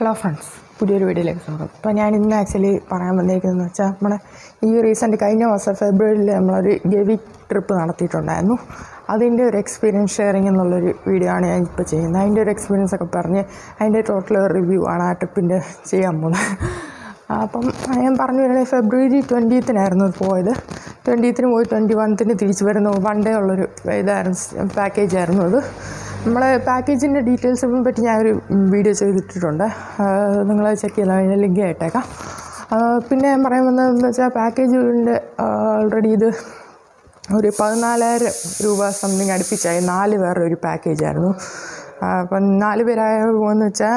Hello friends പുതിയൊരു വീഡിയോയിലേക്ക് സ്വാഗതം അപ്പോൾ ഞാൻ ഇന്ന് ആക്ച്വലി പറയാൻ വന്നിരിക്കുന്നതെന്ന് വെച്ചാൽ നമ്മുടെ ഈ റീസെൻറ്റ് കഴിഞ്ഞ മാസം ഫെബ്രുവരിയിൽ നമ്മളൊരു ഗവി ട്രിപ്പ് നടത്തിയിട്ടുണ്ടായിരുന്നു അതിൻ്റെ ഒരു എക്സ്പീരിയൻസ് ഷെയറിംഗ് എന്നുള്ളൊരു വീഡിയോ ആണ് ഞാൻ ഇപ്പോൾ ചെയ്യുന്നത് അതിൻ്റെ ഒരു എക്സ്പീരിയൻസ് ഒക്കെ പറഞ്ഞ് അതിൻ്റെ ടോട്ടൽ റിവ്യൂ ആണ് ആ ട്രിപ്പിൻ്റെ ചെയ്യാൻ പോകുന്നത് അപ്പം ഞാൻ പറഞ്ഞു വരുന്നത് ഫെബ്രുവരി ട്വൻറ്റീത്തിനായിരുന്നു പോയത് ട്വൻറ്റീത്തിന് പോയി ട്വൻറ്റി വൺത്തിന് തിരിച്ചു വരുന്നു വൺ ഡേ ഉള്ളൊരു ഇതായിരുന്നു പാക്കേജ് ആയിരുന്നു അത് നമ്മളെ പാക്കേജിൻ്റെ ഡീറ്റെയിൽസിനെ പറ്റി ഞാനൊരു വീഡിയോ ചെയ്തിട്ടിട്ടുണ്ട് നിങ്ങൾ ചെക്ക് ചെയ്താൽ അതിൻ്റെ ലിങ്ക് ആയിട്ടേക്കാം ആ, പിന്നെ ഞാൻ പറയാൻ വന്നതെന്ന് വെച്ചാൽ പാക്കേജിൻ്റെ ഓൾറെഡി ഇത് ഒരു പതിനാലായിരം രൂപ സംതിങ് അടുപ്പിച്ചായി നാല് പേരുടെ ഒരു പാക്കേജായിരുന്നു ആ, അപ്പം നാല് പേരായ പോകുന്ന വെച്ചാൽ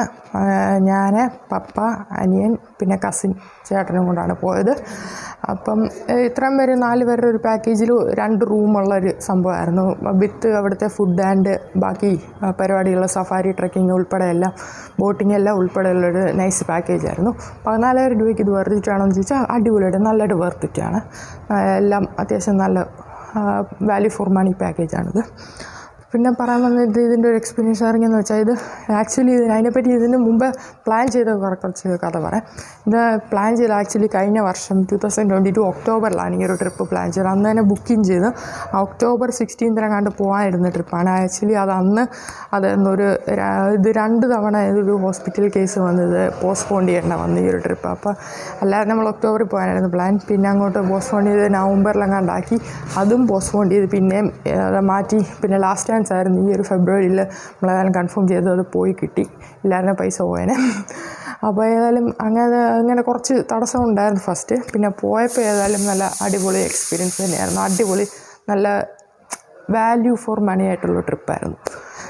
ഞാൻ പപ്പ അനിയൻ പിന്നെ കസിൻ ചേട്ടനും കൊണ്ടാണ് പോയത് അപ്പം ഏഹ്, ഇത്രയും പേര് നാല് പേരുടെ ഒരു പാക്കേജിൽ രണ്ട് റൂമുള്ളൊരു സംഭവമായിരുന്നു വിത്ത് അവിടുത്തെ ഫുഡ് ആൻഡ് ബാക്കി ആ, പരിപാടികൾ സഫാരി ട്രക്കിംഗ് ഉൾപ്പെടെ എല്ലാം ബോട്ടിംഗ് എല്ലാം ഉൾപ്പെടെയുള്ളൊരു നൈസ് പാക്കേജായിരുന്നു പതിനാലായിരം രൂപയ്ക്ക് ഇത് വർദ്ധിച്ചാണോ എന്ന് ചോദിച്ചാൽ അടിപൊളിയായിട്ട് നല്ലൊരു വർത്തിറ്റാണ് എല്ലാം അത്യാവശ്യം നല്ല വാല്യൂ ഫോർ മണി പാക്കേജാണിത് പിന്നെ പറയാൻ വന്നത് ഇതിൻ്റെ ഒരു എക്സ്പീരിയൻസ് ഷെയറിംഗ് വെച്ചാൽ ഇത് ആക്ച്വലി ഇതിന് അതിനെപ്പറ്റി ഇതിന് മുമ്പ് പ്ലാൻ ചെയ്ത കുറെ- കുറച്ച് കഥ പറയാം ഇത് പ്ലാൻ ചെയ്ത് ആക്ച്വലി കഴിഞ്ഞ വർഷം ടു തൗസൻഡ് ട്വൻറ്റി ടു ഒക്ടോബറിലാണ് ഈ ഒരു ട്രിപ്പ് പ്ലാൻ ചെയ്തത് അന്ന് തന്നെ ബുക്കിംഗ് ചെയ്ത് ഒക്ടോബർ സിക്സ്റ്റീൻത്തിനെങ്ങാണ്ട് പോകാനിരുന്ന ട്രിപ്പാണ് ആക്ച്വലി അത് അന്ന് അത് എന്നൊരു ര- ഇത് രണ്ട് തവണ ഇതൊരു ഹോസ്പിറ്റൽ കേസ് വന്നത് പോസ്റ്റ്പോൺ ചെയ്യേണ്ട വന്നു ഈ ഒരു ട്രിപ്പ് അപ്പോൾ അല്ലാതെ നമ്മൾ ഒക്ടോബറിൽ പോകാനായിരുന്നു പ്ലാൻ പിന്നെ അങ്ങോട്ട് പോസ്റ്റ്പോൺ ചെയ്ത് നവംബറിലെങ്ങാണ്ടാക്കി അതും പോസ്റ്റ്പോൺ ചെയ്ത് പിന്നെയും ഏഹ്, അത് മാറ്റി പിന്നെ ലാസ്റ്റ് ചാൻസ് ആയിരുന്നു ഈ ഒരു ഫെബ്രുവരിയിൽ നമ്മളേതായാലും കൺഫേം ചെയ്ത് അത് പോയി കിട്ടി ഇല്ലായിരുന്ന പൈസ പോയേനെ അപ്പോൾ ഏതായാലും അങ്ങനെ അങ്ങനെ കുറച്ച് തടസ്സം ഉണ്ടായിരുന്നു ഫസ്റ്റ് പിന്നെ പോയപ്പോൾ ഏതായാലും നല്ല അടിപൊളി എക്സ്പീരിയൻസ് തന്നെയായിരുന്നു അടിപൊളി നല്ല വാല്യൂ ഫോർ മണി ആയിട്ടുള്ള ട്രിപ്പായിരുന്നു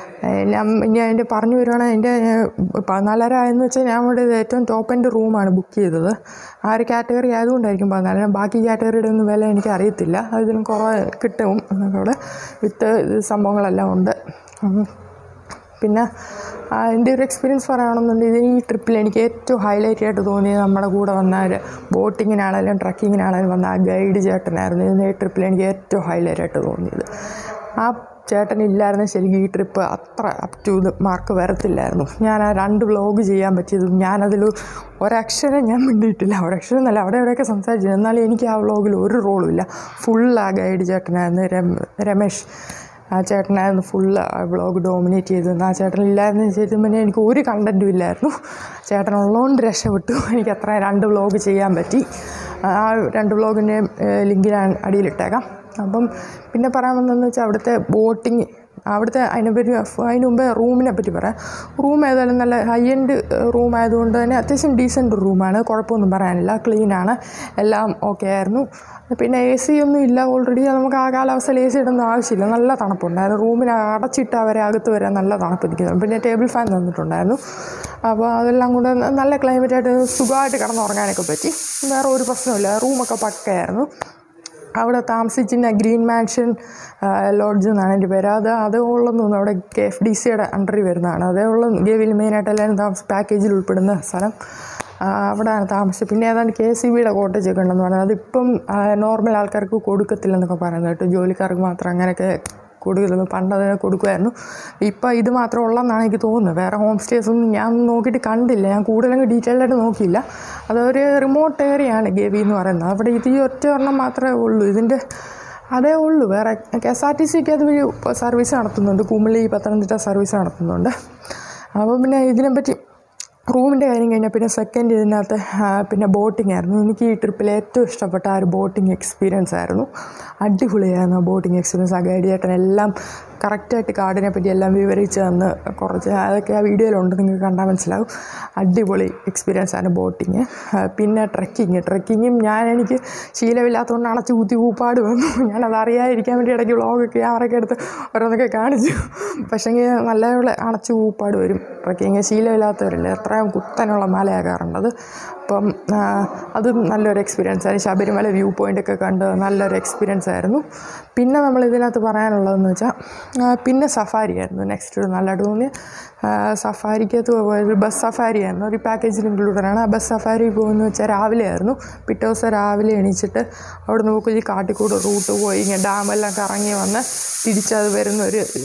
ഞാൻ ഇനി അതിൻ്റെ പറഞ്ഞു വരുവാണെങ്കിൽ അതിൻ്റെ പതിനാലര ആയെന്ന് വെച്ചാൽ ഞാൻ ഇവിടെ ഏറ്റവും ടോപ്പ് എൻ്റെ റൂമാണ് ബുക്ക് ചെയ്തത് ആ ഒരു കാറ്റഗറി ആയതുകൊണ്ടായിരിക്കും പതിനാലര ബാക്കി കാറ്റഗറിയുടെ ഒന്നും വില എനിക്ക് അറിയത്തില്ല അതിനും കുറേ കിട്ടും എന്നൊക്കെ അവിടെ വിത്ത് സംഭവങ്ങളെല്ലാം ഉണ്ട് ഉം. പിന്നെ ആ, എൻ്റെ ഒരു എക്സ്പീരിയൻസ് പറയുകയാണെന്നുണ്ടെങ്കിൽ ഈ ട്രിപ്പിൽ എനിക്ക് ഏറ്റവും ഹൈലൈറ്റ് ആയിട്ട് തോന്നിയത് നമ്മുടെ കൂടെ വന്ന ഒരു ബോട്ടിങ്ങിനാണെങ്കിലും ട്രക്കിങ്ങിനാണെങ്കിലും വന്ന ആ ഗൈഡ് ചേട്ടനായിരുന്നു ഇതിന് ഈ ട്രിപ്പിൽ എനിക്ക് ഏറ്റവും ഹൈലൈറ്റ് ആയിട്ട് തോന്നിയത് ആ ചേട്ടൻ ഇല്ലായിരുന്നു ശരിക്കും ഈ ട്രിപ്പ് അത്ര അപ് ടു ഇത് മാർക്ക് വരത്തില്ലായിരുന്നു ഞാൻ ആ രണ്ട് വ്ലോഗ് ചെയ്യാൻ പറ്റിയതും ഞാനതിൽ ഒരക്ഷരം ഞാൻ മിണ്ടിയിട്ടില്ല ഒരക്ഷരം എന്നല്ല അവിടെ എവിടെയൊക്കെ സംസാരിച്ചു എന്നാലും എനിക്ക് ആ വ്ലോഗിൽ ഒരു റോളും ഇല്ല ഫുൾ ആ ഗൈഡ് ചേട്ടനായിരുന്നു രം രമേഷ് ആ ചേട്ടനായിരുന്നു ഫുള്ള് വ്ളോഗ് ഡോമിനേറ്റ് ചെയ്തത് ആ ചേട്ടനില്ലായിരുന്നു ശരിക്കും പിന്നെ എനിക്ക് ഒരു കണ്ടൻറ്റും ഇല്ലായിരുന്നു ചേട്ടനുള്ളതുകൊണ്ട് രക്ഷപ്പെട്ടു എനിക്ക് അത്ര രണ്ട് വ്ളോഗ് ചെയ്യാൻ പറ്റി ആ രണ്ട് വ്ളോഗിൻ്റെ ലിങ്ക് ഞാൻ അടിയിലിട്ടേക്കാം അപ്പം പിന്നെ പറയാൻ വന്നതെന്ന് വെച്ചാൽ അവിടുത്തെ ബോട്ടിങ് അവിടുത്തെ അതിനെ പറ്റി അതിന് മുമ്പേ റൂമിനെ പറ്റി പറയാം റൂം ഏതായാലും നല്ല ഹൈ എൻഡ് റൂം ആയതുകൊണ്ട് തന്നെ അത്യാവശ്യം ഡീസൻറ്റ് റൂമാണ് കുഴപ്പമൊന്നും പറയാനില്ല ക്ലീനാണ് എല്ലാം ഓക്കെ ആയിരുന്നു പിന്നെ എ സി ഒന്നും ഇല്ല ഓൾറെഡി നമുക്ക് ആ കാലാവസ്ഥയിൽ എ സി ഇടുന്ന ആവശ്യമില്ല നല്ല തണുപ്പുണ്ടായിരുന്നു റൂമിന് അടച്ചിട്ട് അവരെ അകത്ത് വരാൻ നല്ല തണുപ്പ് ഇരിക്കുന്നു പിന്നെ ടേബിൾ ഫാൻ തന്നിട്ടുണ്ടായിരുന്നു അപ്പോൾ അതെല്ലാം കൂടെ ന- നല്ല ക്ലൈമറ്റായിട്ട് സുഖമായിട്ട് കിടന്നുറങ്ങാനൊക്കെ പറ്റി വേറെ ഒരു പ്രശ്നമില്ല റൂമൊക്കെ പക്കയായിരുന്നു അവിടെ താമസിച്ചിരുന്ന ഗ്രീൻ മാൻഷൻ ലോഡ്ജ് എന്നാണ് എൻ്റെ പേര് അത് അത് ഉള്ളെന്ന് തോന്നുന്നു അവിടെ കെ എഫ് ഡി സിയുടെ അണ്ടറിൽ വരുന്നതാണ് അതേ ഉള്ള ഗവിയിൽ മെയിനായിട്ട് എല്ലാവരും താമസ പാക്കേജിൽ ഉൾപ്പെടുന്ന സ്ഥലം ആ, അവിടെയാണ് താമസിച്ചത് പിന്നെ ഏതാണ്ട് കെ സി ബിയുടെ കോട്ടേജ് ഒക്കെ ഉണ്ടെന്ന് പറയുന്നത് അതിപ്പം നോർമൽ ആൾക്കാർക്ക് കൊടുക്കത്തില്ലെന്നൊക്കെ പറയുന്നത് കേട്ടോ ജോലിക്കാർക്ക് മാത്രം അങ്ങനെയൊക്കെ കൊടുക്കുന്നത് പണ്ട് അതിനെ കൊടുക്കുമായിരുന്നു ഇപ്പം ഇത് മാത്രം ഉള്ളതെന്നാണ് എനിക്ക് തോന്നുന്നത് വേറെ ഹോം സ്റ്റേസ് ഒന്നും ഞാൻ നോക്കിയിട്ട് കണ്ടില്ല ഞാൻ കൂടുതലങ്ങ് ഡീറ്റെയിൽഡ് ആയിട്ട് നോക്കിയില്ല അതൊരു റിമോട്ട് ഏരിയയാണ് ഗവി എന്ന് പറയുന്നത് അവിടെ ഇത് ഈ ഒറ്റ ഒരെണ്ണം മാത്രമേ ഉള്ളൂ ഇതിൻ്റെ അതേ ഉള്ളൂ വേറെ കെ എസ് ആർ ടി സിക്ക് അത് വഴി സർവീസ് നടത്തുന്നുണ്ട് കുമിളി പത്തനംതിട്ട സർവീസ് നടത്തുന്നുണ്ട് അപ്പോൾ പിന്നെ ഇതിനെപ്പറ്റി റൂമിൻ്റെ കാര്യം കഴിഞ്ഞാൽ പിന്നെ സെക്കൻഡ് ഇതിനകത്ത് ആ, പിന്നെ ബോട്ടിംഗ് ആയിരുന്നു എനിക്ക് ഈ ട്രിപ്പിൽ ഏറ്റവും ഇഷ്ടപ്പെട്ട ആ ഒരു ബോട്ടിംഗ് എക്സ്പീരിയൻസ് ആയിരുന്നു അടിപൊളിയായിരുന്നു ആ ബോട്ടിംഗ് എക്സ്പീരിയൻസ് ആ ഗൈഡ് ചേട്ടൻ എല്ലാം കറക്റ്റായിട്ട് കാർഡിനെ പറ്റി എല്ലാം വിവരിച്ച് തന്ന് കുറച്ച് അതൊക്കെ ആ വീഡിയോയിലുണ്ട് നിങ്ങൾക്ക് കണ്ടാൽ മനസ്സിലാവും അടിപൊളി എക്സ്പീരിയൻസ് ആണ് ബോട്ടിങ് പിന്നെ ട്രക്കിങ് ട്രക്കിങ്ങും ഞാൻ എനിക്ക് ശീലമില്ലാത്തതുകൊണ്ട് അടച്ച് കുത്തി കൂപ്പാട് വന്നു ഞാനത് അറിയാതിരിക്കാൻ വേണ്ടി ഇടയ്ക്ക് വ്ളോഗൊക്കെ ക്യാമറയൊക്കെ എടുത്ത് ഓരോന്നൊക്കെ കാണിച്ചു പക്ഷേങ്കിൽ നല്ലപോലെ അണച്ച് കൂപ്പാട് വരും ട്രക്കിങ് ശീലമില്ലാത്തവരല്ലേ എത്രയും കുത്തനുള്ള മലയാകാറുണ്ട് അപ്പം ആ, അതും നല്ലൊരു എക്സ്പീരിയൻസ് ആയിരുന്നു ശബരിമല വ്യൂ പോയിൻ്റ് ഒക്കെ കണ്ട് നല്ലൊരു എക്സ്പീരിയൻസ് ആയിരുന്നു പിന്നെ നമ്മൾ ഇതിനകത്ത് പറയാനുള്ളതെന്ന് വെച്ചാൽ ആ, പിന്നെ സഫാരി ആയിരുന്നു നെക്സ്റ്റ് ഒരു നല്ലതായിട്ട് തോന്നി സഫാരിക്കകത്ത് ഒരു ബസ് സഫാരി ആയിരുന്നു ഒരു പാക്കേജിൽ ഇൻക്ലൂഡഡാണ് ആ ബസ് സഫാരി പോകുന്ന വെച്ചാൽ രാവിലെ ആയിരുന്നു പിറ്റേ ദിവസം രാവിലെ എണീച്ചിട്ട് അവിടെ നമുക്ക് ഈ കാട്ടിക്കൂട് റൂട്ട് പോയി ഇങ്ങനെ ഡാമെല്ലാം കറങ്ങി വന്ന് തിരിച്ചത് വരുന്ന ഒരു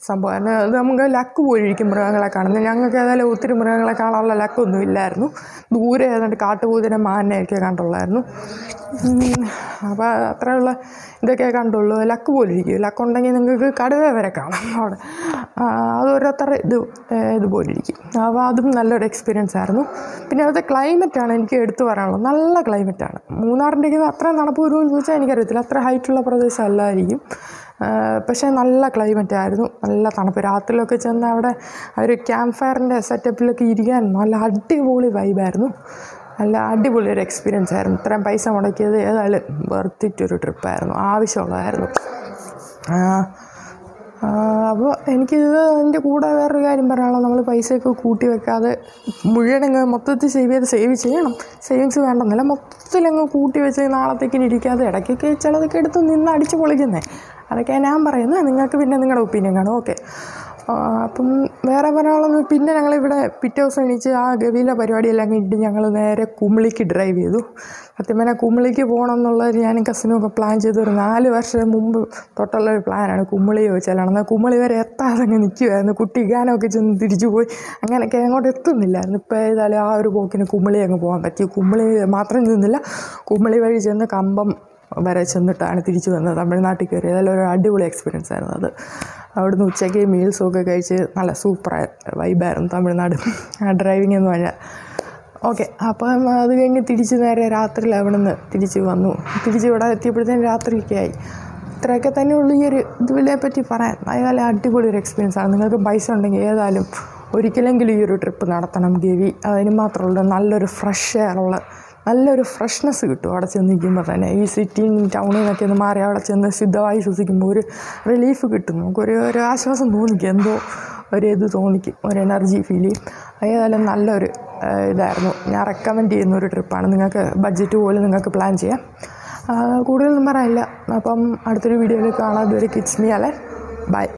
സംഭവം അത് നമുക്ക് ലക്ക് പോലിരിക്കും മൃഗങ്ങളെ കാണുന്നത് ഞങ്ങൾക്ക് ഏതായാലും ഒത്തിരി മൃഗങ്ങളെ കാണാനുള്ള ലക്കൊന്നും ഇല്ലായിരുന്നു ദൂരെ ഏതാണ്ട് കാട്ടുപൂതിനെ മാനിനെയൊക്കെ കണ്ടുള്ളായിരുന്നു അപ്പോൾ അത്രയുള്ള ഇതൊക്കെ കണ്ടുള്ളൂ ലക്ക് പോലിരിക്കും ലക്ക് ഉണ്ടെങ്കിൽ നിങ്ങൾക്ക് കടുവ വരെ കാണാം അവിടെ ആ, അത് ഓരോരുത്തരുടെ ഇത് ഏഹ്, ഇതുപോലിരിക്കും അപ്പോൾ അതും നല്ലൊരു എക്സ്പീരിയൻസ് ആയിരുന്നു പിന്നെ അവിടുത്തെ ക്ലൈമറ്റാണ് എനിക്ക് എടുത്തു പറയാനുള്ളത് നല്ല ക്ലൈമറ്റാണ് മൂന്നാറിൻ്റെ അത്ര തണുപ്പ് വരുമെന്ന് ചോദിച്ചാൽ എനിക്കറിയത്തില്ല അത്ര ഹൈറ്റുള്ള പ്രദേശം അല്ലായിരിക്കും ആ, പക്ഷേ നല്ല ക്ലൈമറ്റ് ആയിരുന്നു നല്ല തണുപ്പ് രാത്രിയിലൊക്കെ ചെന്ന് അവിടെ ആ ഒരു ക്യാമ്പ് ഫയറിൻ്റെ സെറ്റപ്പിലൊക്കെ ഇരിക്കാൻ നല്ല അടിപൊളി വൈബായിരുന്നു നല്ല അടിപൊളി ഒരു എക്സ്പീരിയൻസ് ആയിരുന്നു ഇത്രയും പൈസ മുടക്കിയത് ഏതായാലും വെറുത്തിട്ടൊരു ട്രിപ്പായിരുന്നു ആവശ്യമുള്ളതായിരുന്നു അപ്പോൾ എനിക്കിത് എൻ്റെ കൂടെ വേറൊരു കാര്യം പറയാനുള്ളത് നമ്മൾ പൈസയൊക്കെ കൂട്ടി വെക്കാതെ മുഴുവനങ്ങ് മൊത്തത്തിൽ സേവ് ചെയ്ത് സേവ് ചെയ്യണം സേവിങ്സ് വേണ്ടെന്നല്ല മൊത്തത്തിലങ്ങ് കൂട്ടി വെച്ച് നാളത്തേക്കിന് ഇരിക്കാതെ ഇടയ്ക്കൊക്കെ ചിലതൊക്കെ എടുത്ത് നിന്ന് അടിച്ച് പൊളിക്കുന്നേ അതൊക്കെ ഞാൻ പറയുന്നത് നിങ്ങൾക്ക് പിന്നെ നിങ്ങളുടെ ഒപ്പീനിയൻ കാണും ഓക്കെ അപ്പം വേറെ പറയാനുള്ളത് പിന്നെ ഞങ്ങളിവിടെ പിറ്റേ ദിവസം എണീച്ച് ആ ഗവിയിലെ പരിപാടിയെല്ലാം കഴിഞ്ഞിട്ട് ഞങ്ങൾ നേരെ കുമിളിക്ക് ഡ്രൈവ് ചെയ്തു സത്യം പറഞ്ഞാൽ കുമിളിക്ക് പോകണം എന്നുള്ളത് ഞാനും കസിനും ഒക്കെ പ്ലാൻ ചെയ്ത് ഒരു നാല് വർഷം മുമ്പ് തൊട്ടുള്ള ഒരു പ്ലാനാണ് കുമിളി ചോദിച്ചാലാണ് എന്നാൽ കുമിളി വരെ എത്താതെ അങ്ങ് നിൽക്കുമായിരുന്നു കുട്ടി ഗാനമൊക്കെ ചെന്ന് തിരിച്ചു പോയി അങ്ങനെയൊക്കെ അങ്ങോട്ട് എത്തുന്നില്ലായിരുന്നു ഇപ്പോൾ ഏതായാലും ആ ഒരു പോക്കിന് കുമിളി അങ്ങ് പോകാൻ പറ്റി കുമിളി മാത്രം നിന്നില്ല കുമിളി വഴി ചെന്ന് കമ്പം വരെ ചെന്നിട്ടാണ് തിരിച്ചു വന്നത് തമിഴ്നാട്ടിൽ കയറി ഏതായാലും ഒരു അടിപൊളി എക്സ്പീരിയൻസ് ആയിരുന്നു അത് അവിടുന്ന് ഉച്ചയ്ക്ക് മീൽസും ഒക്കെ കഴിച്ച് നല്ല സൂപ്പർ വൈബായിരുന്നു തമിഴ്നാട് ആ ഡ്രൈവിംഗ് എന്ന് പറഞ്ഞാൽ ഓക്കെ അപ്പം അത് കഴിഞ്ഞ് തിരിച്ച് നേരെ രാത്രിയിൽ അവിടെ നിന്ന് തിരിച്ച് വന്നു തിരിച്ച് ഇവിടെ എത്തിയപ്പോഴത്തേനും രാത്രിയൊക്കെ ആയി ഇത്രയൊക്കെ തന്നെ ഉള്ളൂ ഈ ഒരു ഇതിനെ പറ്റി പറയാൻ അതായത് അടിപൊളി ഒരു എക്സ്പീരിയൻസ് ആണ് നിങ്ങൾക്ക് പൈസ ഉണ്ടെങ്കിൽ ഏതായാലും ഒരിക്കലെങ്കിലും ഈ ഒരു ട്രിപ്പ് നടത്തണം ഗവി അതിന് മാത്രമുള്ള നല്ലൊരു ഫ്രഷ് എയറുള്ള നല്ലൊരു ഫ്രഷ്നെസ് കിട്ടും അവിടെ ചെന്ന് നിൽക്കുമ്പോൾ തന്നെ ഈ സിറ്റിയും ടൗണിൽ നിന്നൊക്കെ ഒന്ന് മാറി അവിടെ ചെന്ന് ശുദ്ധമായി ശ്വസിക്കുമ്പോൾ ഒരു റിലീഫ് കിട്ടും നമുക്കൊരു ഒരു ആശ്വാസം തോന്നിക്കും എന്തോ ഒരു ഇത് തോന്നിക്കും ഒരു എനർജി ഫീൽ ചെയ്യും ഏതായാലും നല്ലൊരു ആ, ഇതായിരുന്നു ഞാൻ റെക്കമെൻഡ് ചെയ്യുന്ന ഒരു ട്രിപ്പാണ് നിങ്ങൾക്ക് ബഡ്ജറ്റ് പോലും നിങ്ങൾക്ക് പ്ലാൻ ചെയ്യാം ആ, കൂടുതലൊന്നും പറയാനില്ല അപ്പം അടുത്തൊരു വീഡിയോയിൽ കാണാം ഇതുവരെ കിഡ്സ് മീ അല്ലേ ബൈ